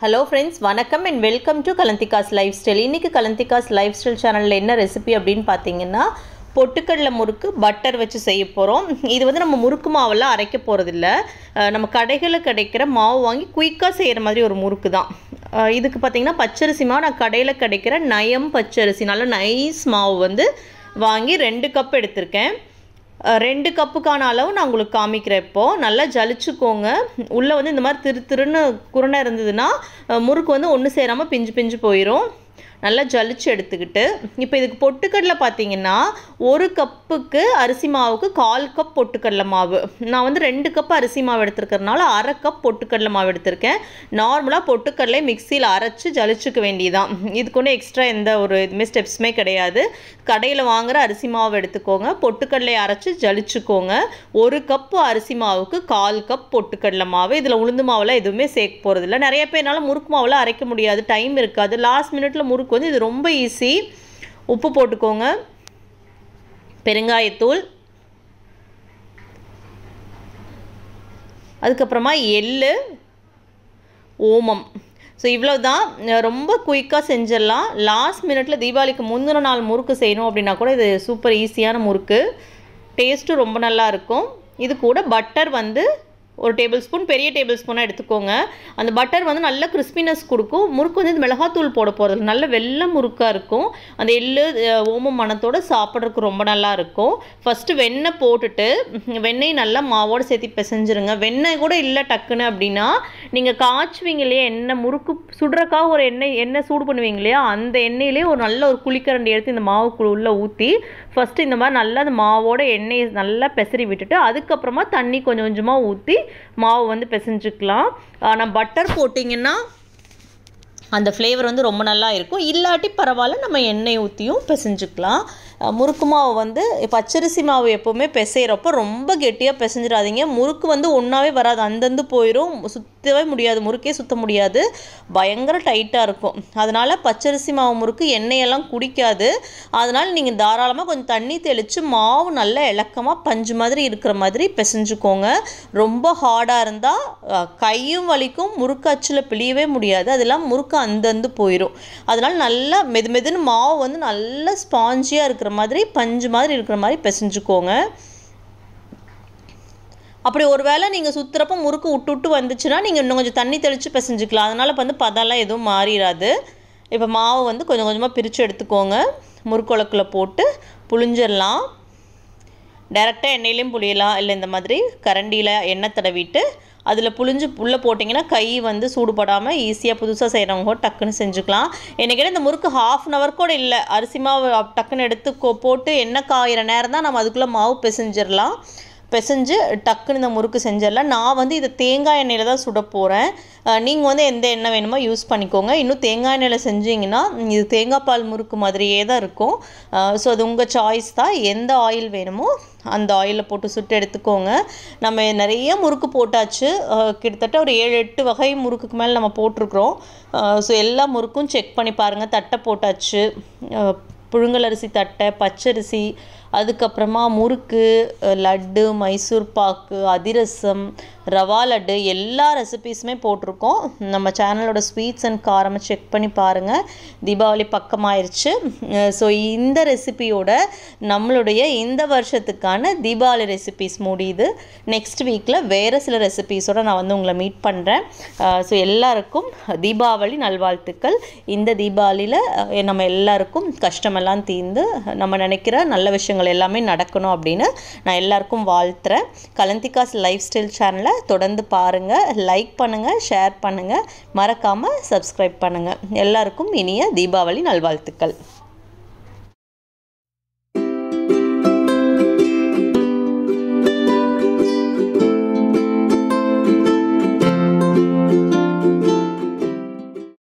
hello friends வணக்கம் and welcome to Kalanthika's lifestyle இன்றைக்கி Kalanthika's life style சேனலில் என்ன ரெசிபி அப்படின்னு பார்த்தீங்கன்னா பொட்டுக்கடலை முறுக்கு பட்டர் வச்சு செய்ய போகிறோம் இது வந்து நம்ம முறுக்கு மாவெல்லாம் அரைக்க போகிறதில்ல நம்ம கடைகளில் கிடைக்கிற மாவு வாங்கி குயிக்காக செய்கிற மாதிரி ஒரு முறுக்கு தான் அஹ் இதுக்கு பார்த்தீங்கன்னா பச்சரிசி மாவு நான் கடையில் கிடைக்கிற நயம் பச்சரிசி நல்ல நைஸ் மாவு வந்து வாங்கி ரெண்டு கப் எடுத்திருக்கேன் அஹ் ரெண்டு கப்புக்கான அளவு நான் உங்களுக்கு காமிக்கிறேன் இப்போது நல்லா ஜலிச்சுக்கோங்க உள்ளே வந்து இந்த மாதிரி திரு திருன்னு குருணை இருந்ததுன்னா அஹ் முறுக்கு வந்து ஒன்று சேராமல் பிஞ்சு பிஞ்சு போயிடும் நல்லா ஜலிச்சு எடுத்துக்கிட்டு இப்போ இதுக்கு பொட்டுக்கடலை பார்த்தீங்கன்னா ஒரு கப்புக்கு அரிசி மாவுக்கு கால் கப் பொட்டுக்கடலை மாவு நான் வந்து ரெண்டு கப் அரிசி மாவு எடுத்துருக்கறனால அரை கப் பொட்டுக்கடலை மாவு எடுத்திருக்கேன் நார்மலாக பொட்டுக்கடலை மிக்சியில் அரைச்சி ஜலிச்சுக்க வேண்டியதான் இதுக்கு ஒன்றும் எக்ஸ்ட்ரா எந்த ஒரு இதுவுமே ஸ்டெப்ஸுமே கிடையாது கடையில் வாங்குற அரிசி மாவு எடுத்துக்கோங்க பொட்டுக்கடலையை அரைச்சி ஜலிச்சுக்கோங்க ஒரு கப்பு அரிசி மாவுக்கு கால் கப் பொட்டுக்கடலை மாவு இதில் உளுந்து மாவுலாம் எதுவுமே சேர்க்க போகிறதில்ல நிறைய பேர்னால முறுக்கு மாவுலாம் அரைக்க முடியாது டைம் இருக்காது லாஸ்ட் மினிட்ல முறுக்கு வந்து இது ரொம்ப ஈஸி உப்பு போட்டுக்கோங்க பெருங்காயத்தூள் அதுக்கப்புறமா எள்ளு ஓமம் ஸோ இவ்வளோ தான் ரொம்ப குயிக்காக செஞ்சிடலாம் லாஸ்ட் மினிட்ல தீபாவளிக்கு முந்தின நாள் முறுக்கு செய்யணும் அப்படின்னா கூட இது சூப்பர் ஈஸியான முறுக்கு டேஸ்ட்டும் ரொம்ப நல்லா இருக்கும் இது கூட பட்டர் வந்து ஒரு டேபிள் ஸ்பூன் பெரிய டேபிள் ஸ்பூனாக எடுத்துக்கோங்க அந்த பட்டர் வந்து நல்ல கிறிஸ்பினஸ் கொடுக்கும் முறுக்கு வந்து இந்த மிளகாத்தூள் போட போகிறது நல்ல வெள்ளை முறுக்காக இருக்கும் அந்த எள்ளு அஹ், ஓமம் மணத்தோட சாப்பிட்றதுக்கு ரொம்ப நல்லா இருக்கும் ஃபஸ்ட்டு வெண்ணெய் போட்டுட்டு ம், வெண்ணெய் நல்லா மாவோடு சேர்த்து பிசைஞ்சிருங்க வெண்ணெய் கூட இல்லை டக்குன்னு அப்படின்னா நீங்கள் காய்ச்சுவீங்க இல்லையா எண்ணெய் முறுக்கு சுடுறக்காக ஒரு எண்ணெய் எண்ணெய் சூடு பண்ணுவீங்க இல்லையா அந்த எண்ணெயிலே ஒரு நல்ல ஒரு குழிக்கரண்டி எடுத்து இந்த மாவுக்குள்ள உள்ளே ஊற்றி ஃபஸ்ட்டு இந்த மாதிரி நல்லா அந்த மாவோட எண்ணெயை நல்லா பெசரி விட்டுட்டு அதுக்கப்புறமா தண்ணி கொஞ்சம் கொஞ்சமாக ஊற்றி மாவு வந்து பிசைஞ்சுக்கலாம் ஆனால் பட்டர் போட்டிங்கன்னா அந்த ஃப்ளேவர் வந்து ரொம்ப நல்லா இருக்கும் இல்லாட்டி பரவாயில்ல நம்ம எண்ணெய் ஊற்றியும் பிசைஞ்சுக்கலாம் அஹ் முறுக்கு மாவு வந்து பச்சரிசி மாவு எப்போவுமே பிசைகிறப்போ ரொம்ப கெட்டியாக பிசைஞ்சிடாதீங்க முறுக்கு வந்து ஒன்றாவே வராது அந்தந்து போயிடும் சுற்றவே முடியாது முறுக்கே சுற்ற முடியாது பயங்கர டைட்டாக இருக்கும் அதனால் பச்சரிசி மாவு முறுக்கு எண்ணெயெல்லாம் குடிக்காது அதனால் நீங்கள் தாராளமாக கொஞ்சம் தண்ணி தெளித்து மாவு நல்லா இலக்கமாக பஞ்சு மாதிரி இருக்கிற மாதிரி பிசைஞ்சுக்கோங்க ரொம்ப ஹார்டாக இருந்தால் கையும் வலிக்கும் முறுக்கு அச்சில் பிழியவே முடியாது அதெல்லாம் முறுக்கு அந்தந்து போயிடும் அதனால் நல்லா மெது மெதுன்னு மாவு வந்து நல்லா ஸ்பாஞ்சியாக இருக்கிற மாதிரி பஞ்சு மாதிரி இருக்கிற மாதிரி பிசைஞ்சுக்கோங்க அப்படி ஒரு வேளை நீங்கள் சுற்றுறப்ப முறுக்கு விட்டு விட்டு வந்துச்சுன்னா நீங்கள் இன்னும் கொஞ்சம் தண்ணி தெளித்து பிசைஞ்சுக்கலாம் அதனால் வந்து பதம்லாம் எதுவும் மாறிடாது இப்போ மாவு வந்து கொஞ்சம் கொஞ்சமாக பிரித்து எடுத்துக்கோங்க முறுக்குழக்குல போட்டு புழிஞ்சிடலாம் டேரெக்டாக எண்ணெயிலையும் புளியலாம் இல்லை இந்த மாதிரி கரண்டியில் எண்ணெய் தடவிட்டு அதில் புளிஞ்சு உள்ளே போட்டிங்கன்னா கை வந்து சூடுபடாமல் ஈஸியாக புதுசாக செய்கிறவங்க கூட டக்குன்னு செஞ்சுக்கலாம் எனக்கு இந்த முறுக்கு ஹாஃப் அன் ஹவர் கூட இல்லை அரிசி மாவு டக்குன்னு எடுத்து கொ- போட்டு எண்ணெய் காயிற நேரம் தான் நம்ம அதுக்குள்ளே மாவு பிசைஞ்சிடலாம் பிசைஞ்சு டக்குன்னு இந்த முறுக்கு செஞ்சிடலாம் நான் வந்து இதை தேங்காய் எண்ணெயில் தான் சுட போகிறேன் நீங்கள் வந்து எந்த எண்ணெய் வேணுமோ யூஸ் பண்ணிக்கோங்க இன்னும் தேங்காய் எண்ணெயில் செஞ்சீங்கன்னா இது தேங்காய் பால் முறுக்கு மாதிரியே தான் இருக்கும் ஸோ அது உங்கள் சாய்ஸ் தான் எந்த ஆயில் வேணுமோ அந்த ஆயிலில் போட்டு சுட்டு எடுத்துக்கோங்க நம்ம நிறைய முறுக்கு போட்டாச்சு அஹ், கிட்டத்தட்ட ஒரு ஏழு எட்டு வகை முறுக்குக்கு மேலே நம்ம போட்டிருக்கிறோம் ஸோ எல்லா முறுக்கும் செக் பண்ணி பாருங்கள் தட்டை போட்டாச்சு அஹ், புழுங்கலரிசி தட்டை பச்சரிசி அதுக்கப்புறமா முறுக்கு அஹ், லட்டு மைசூர் பாக்கு அதிரசம் ரவா லட்டு எல்லா ரெசிபீஸுமே போட்டிருக்கோம் நம்ம சேனலோட ஸ்வீட்ஸ் அண்ட் காரமை செக் பண்ணி பாருங்கள் தீபாவளி பக்கமாயிருச்சு ஸோ இந்த ரெசிபியோட நம்மளுடைய இந்த வருஷத்துக்கான தீபாவளி ரெசிபீஸ் முடியுது நெக்ஸ்ட் வீக்கில் வேறு சில ரெசிபீஸோட நான் வந்து உங்களை மீட் பண்ணுறேன் ஸோ எல்லாருக்கும் தீபாவளி நல்வாழ்த்துக்கள் இந்த தீபாவளியில் நம்ம எல்லாருக்கும் கஷ்டமெல்லாம் தீர்ந்து நம்ம நினைக்கிற நல்ல விஷயங்கள் எல்லாமே நடக்கணும் அப்படின்னு நான் எல்லாருக்கும் வாழ்த்துறேன் கலந்திகாஸ் லைஃப் ஸ்டைல் சேனலை தொடர்ந்து பாருங்கள் லைக் பண்ணுங்கள் ஷேர் பண்ணுங்கள் மறக்காமல் சப்ஸ்கிரைப் பண்ணுங்கள் எல்லாருக்கும் இனிய தீபாவளி நல்வாழ்த்துக்கள்